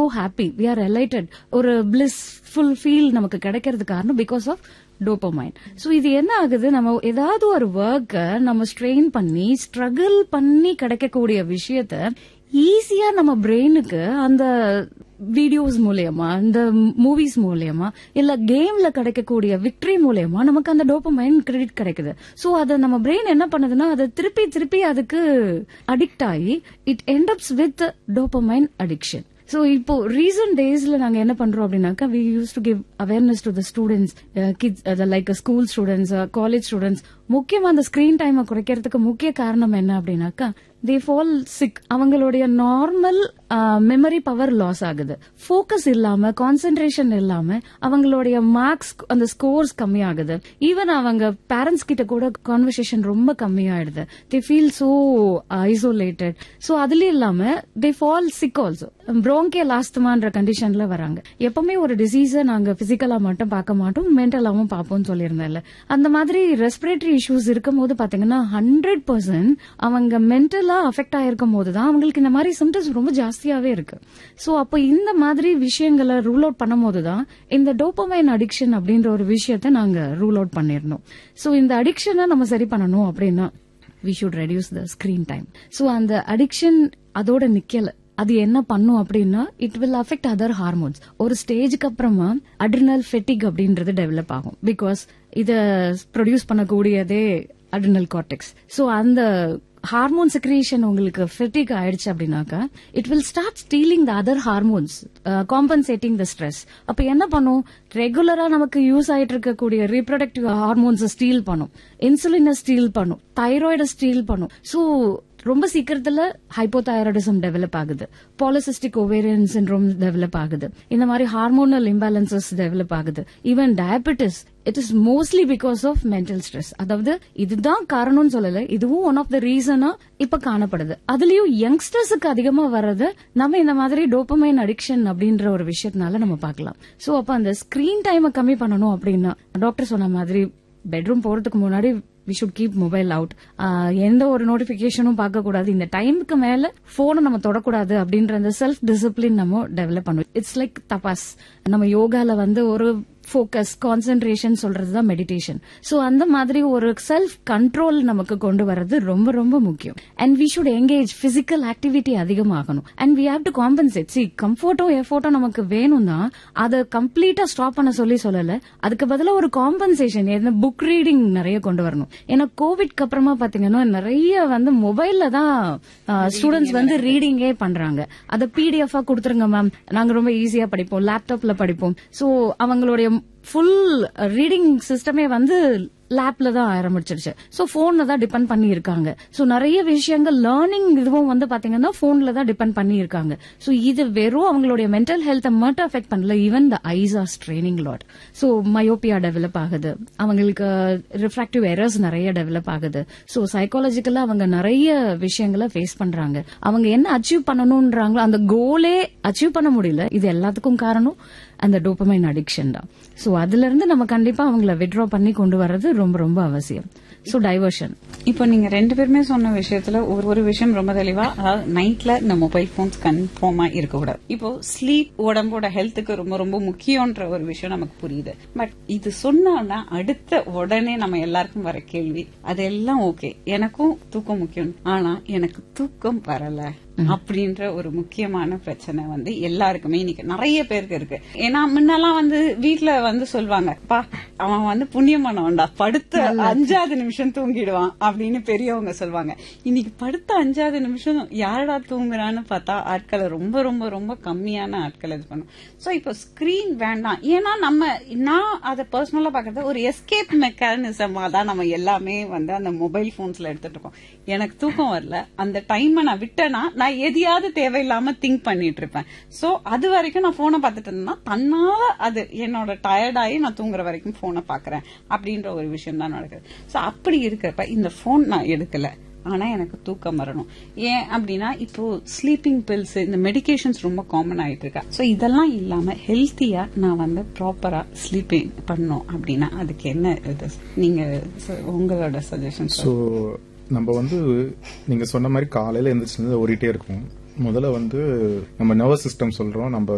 happy we are elated ஒரு blissful feel நமக்கு கிடைக்கிறது காரணம் பிகாஸ் ஆஃப் டோப்பமைன் சோ இது என்ன ஆகுது நம்ம ஏதாவது ஒரு ஒர்க்க நம்ம ஸ்ட்ரெயின் பண்ணி ஸ்ட்ரகிள் பண்ணி கிடைக்கக்கூடிய விஷயத்த ஈஸியா நம்ம பிரெயினுக்கு அந்த வீடியோஸ் மூலியமா இந்த மூவிஸ் மூலியமா இல்ல கேம்ல கிடைக்கக்கூடிய விக்டரி மூலியமா நமக்கு அந்த டோப்பமைன் கிரெடிட் கிடைக்குது சோ அத நம்ம பிரெயின் என்ன பண்ணுதுன்னா அதை திருப்பி திருப்பி அதுக்கு அடிக்ட் ஆகி it ends up with dopamine addiction so இப்போ ரீசன்ட் டேஸ்ல நாங்க என்ன பண்றோம் அப்படின்னாக்கா we use to give awareness to the students kids like school students college students முக்கியமா அந்த ஸ்கிரீன் டைமை குறைக்கிறதுக்கு முக்கிய காரணம் என்ன அப்படின்னாக்கா தே ஃபால் சிக் அவங்களுடைய நார்மல் மெமரி பவர் லாஸ் ஆகுது ஃபோக்கஸ் இல்லாம கான்சென்ட்ரேஷன் இல்லாம அவங்களுடைய மார்க்ஸ் அந்த ஸ்கோர்ஸ் கம்மியாகுது ஈவன் அவங்க பேரண்ட்ஸ் கிட்ட கூட கான்வர்சேஷன் ரொம்ப கம்மியாயிடுது they feel so isolated so அதுலயும் இல்லாம தே ஃபால் சிக் ஆல்சோ ப்ரோங்கே லாஸ்துமான்ற கண்டிஷன்ல வராங்க எப்பவுமே ஒரு டிசீஸ நாங்க பிசிக்கலா மட்டும் பார்க்க மாட்டோம் மென்டலாவும் பார்ப்போம்னு சொல்லியிருந்தேன்ல அந்த மாதிரி ரெஸ்பிரேட்டரி இஷ்யூஸ் இருக்கும் போது பாத்தீங்கன்னா ஹண்ட்ரட் பர்சன்ட் அவங்க மென்டலா அஃபெக்ட் ஆயிருக்கும் போது தான் அவங்களுக்கு இந்த மாதிரி சிம்டம்ஸ் ரொம்ப ஜாஸ்தியாவே இருக்கு சோ அப்போ இந்த மாதிரி விஷயங்களை ரூல் அவுட் பண்ணும் போது தான் இந்த டோப்பமைன் அடிக்ஷன் அப்படின்ற ஒரு விஷயத்த நாங்க ரூல் அவுட் பண்ணிருந்தோம் சோ இந்த அடிக்ஷனை நம்ம சரி பண்ணணும் அப்படின்னா we should reduce the screen time so அந்த அடிக்ஷன் அதோட நிக்கல அது என்ன பண்ணும் அப்படின்னா it will affect other hormones ஒரு ஸ்டேஜுக்கு அப்புறமா அட்ரினல் ஃபெட்டிக் அப்படின்றது டெவலப் ஆகும் பிகாஸ் இத ப்ரொடியூஸ் பண்ணக்கூடியதே அட்ரினல் கார்டெக்ஸ் சோ அந்த ஹார்மோன் செக்ரேஷன் உங்களுக்கு ஃபெட்டிக் ஆயிடுச்சு அப்படின்னாக்கா it will start stealing the other hormones compensating the stress அப்ப என்ன பண்ணும் ரெகுலரா நமக்கு யூஸ் ஆயிட்டு இருக்கக்கூடிய ரீப்ரொடக்டிவ் ஹார்மோன்ஸ் ஸ்டீல் பண்ணும் இன்சுலினை ஸ்டீல் பண்ணும் தைராய்டை ஸ்டீல் பண்ணும் சோ ரொம்ப சீக்கிரத்துல ஹைப்போதைராய்டிசம் டெவலப் ஆகுது பாலிசிஸ்டிக் ஓவேரியன் சிண்ட்ரோம் டெவலப் ஆகுது இந்த மாதிரி ஹார்மோனல் இம்பேலன்சஸ் டெவலப் ஆகுது even diabetes it is mostly because of mental stress அதாவது இதுதான் காரணம்னு சொல்லல இதுவும் ஒன் ஆஃப் த ரீசனா இப்ப காணப்படுது அதுலயும் யங்ஸ்டர்ஸுக்கு அதிகமா வர்றது நம்ம இந்த மாதிரி டோப்பமைன் அடிக்ஷன் அப்படின்ற ஒரு விஷயத்தினால நம்ம பார்க்கலாம் சோ அப்ப அந்த ஸ்கிரீன் டைமை கம்மி பண்ணணும் அப்படின்னா டாக்டர் சொன்ன மாதிரி பெட்ரூம் போறதுக்கு முன்னாடி we should keep mobile out எந்த ஒரு நோட்டிபிகேஷனும் பார்க்க கூடாது இந்த டைமுக்கு மேல போனை நம்ம தொடக்கூடாது அப்படின்ற அந்த செல்ஃப் டிசிப்ளின் நம்ம டெவலப் பண்ணுவோம் இட்ஸ் லைக் தபாஸ் நம்ம யோகால வந்து ஒரு ஃபோக்கஸ் கான்சென்ட்ரேஷன் சொல்றது தான் மெடிடேஷன் சோ அந்த மாதிரி ஒரு செல்ஃப் கண்ட்ரோல் நமக்கு கொண்டு வர்றது ரொம்ப ரொம்ப முக்கியம் and we should engage physical activity அதிகமாகணும் and we have to compensate சி கம்ஃபர்ட்டோ எஃபோர்ட்டோ நமக்கு வேணும் தான் அதை கம்ப்ளீட்டா ஸ்டாப் பண்ண சொல்லி சொல்லல அதுக்கு பதிலா ஒரு காம்பன்சேஷன் புக் ரீடிங் நிறைய கொண்டு வரணும் ஏன்னா கோவிட்க்கு அப்புறமா பாத்தீங்கன்னா நிறைய வந்து மொபைல்ல தான் ஸ்டூடெண்ட்ஸ் வந்து ரீடிங்கே பண்றாங்க அதை பிடிஎஃப் கொடுத்துருங்க மேம் நாங்க ரொம்ப ஈஸியா படிப்போம் லேப்டாப்ல படிப்போம் சோ அவங்களுடைய ஃபுல் ரீடிங் சிஸ்டமே வந்து லேப்ல தான் ஆரம்பிச்சிருச்சு சோ போன்ல தான் டிபெண்ட் பண்ணி இருக்காங்க சோ நிறைய விஷயங்கள் லேர்னிங் இதுவும் வந்து பாத்தீங்கன்னா போன்ல தான் டிபெண்ட் பண்ணி இருக்காங்க சோ இது வெறும் அவங்களுடைய மென்டல் ஹெல்த்தை மட்டும் அஃபெக்ட் பண்ணல even the eyes are straining lot so myopia develop ஆகுது அவங்களுக்கு ரிஃப்ராக்டிவ் எரர்ஸ் நிறைய டெவலப் ஆகுது சோ சைக்காலஜிக்கலா அவங்க நிறைய விஷயங்களை ஃபேஸ் பண்றாங்க அவங்க என்ன அச்சீவ் பண்ணணும்ன்றாங்களோ அந்த கோலே அச்சீவ் பண்ண முடியல இது எல்லாத்துக்கும் காரணம் அந்த டோப்பமைன் அடிக்ஷன் தான் சோ அதுல இருந்து நம்ம கண்டிப்பா அவங்கள விட்ரா பண்ணி கொண்டு வர்றது ரொம்ப ரொம்ப அவசியம் சோ டைவர்ஷன் இப்போ நீங்க ரெண்டு பேருமே சொன்ன விஷயத்துல ஒரு ஒரு விஷயம் ரொம்ப தெளிவா அதாவது நைட்ல இந்த மொபைல் போன்ஸ் கன்ஃபார்மா இருக்கக்கூடாது இப்போ ஸ்லீப் உடம்போட ஹெல்த்துக்கு ரொம்ப ரொம்ப முக்கியம்ன்ற ஒரு விஷயம் நமக்கு புரியுது பட் இது சொன்னோம்னா அடுத்த உடனே நம்ம எல்லாருக்கும் வர கேள்வி அதெல்லாம் ஓகே எனக்கும் தூக்கம் முக்கியம் ஆனா எனக்கு தூக்கம் வரல அப்படின்ற ஒரு முக்கியமான பிரச்சனை வந்து எல்லாருக்குமே இன்னைக்கு நிறைய பேருக்கு இருக்கு ஏன்னா முன்னெல்லாம் வந்து வீட்டுல வந்து சொல்லுவாங்க பா அவன் வந்து புண்ணியம் பண்ணவன்டா படுத்த அஞ்சாவது நிமிஷம் தூங்கிடுவான் அப்படின்னு பெரியவங்க சொல்லுவாங்க இன்னைக்கு படுத்த அஞ்சாவது நிமிஷம் யாரடா தூங்குறான்னு பார்த்தா ஆட்களை ரொம்ப ரொம்ப ரொம்ப கம்மியான ஆட்கள் இது பண்ணும் சோ இப்போ ஸ்கிரீன் வேண்டாம் ஏன்னா நம்ம நான் அதை பர்சனலா பாக்குறது ஒரு எஸ்கேப் மெக்கானிசமா தான் நம்ம எல்லாமே வந்து அந்த மொபைல் போன்ஸ்ல எடுத்துட்டு இருக்கோம் எனக்கு தூக்கம் வரல அந்த டைமை நான் விட்டேன்னா நான் எதையாவது தேவையில்லாம திங்க் பண்ணிட்டு இருப்பேன் சோ அது வரைக்கும் நான் போனை பார்த்துட்டு இருந்தேன்னா தன்னால அது என்னோட டயர்டாயி நான் தூங்குற வரைக்கும் போனை பாக்குறேன் அப்படின்ற ஒரு விஷயம் தான் நடக்குது சோ அப்படி இருக்கிறப்ப இந்த போன் நான் எடுக்கல ஆனா எனக்கு தூக்கம் வரணும் ஏன் அப்படின்னா இப்போ ஸ்லீப்பிங் பில்ஸ் இந்த மெடிகேஷன்ஸ் ரொம்ப காமன் ஆயிட்டு இருக்கா சோ இதெல்லாம் இல்லாம ஹெல்த்தியா நான் வந்து ப்ராப்பரா ஸ்லீப்பிங் பண்ணணும் அப்படின்னா அதுக்கு என்ன இது நீங்க உங்களோட சஜஷன் ஸோ நம்ம வந்து நீங்க சொன்ன மாதிரி காலையில எந்திரிச்சு ஓடிட்டே இருக்கும் முதல்ல வந்து நம்ம நர்வஸ் சிஸ்டம் சொல்றோம் நம்ம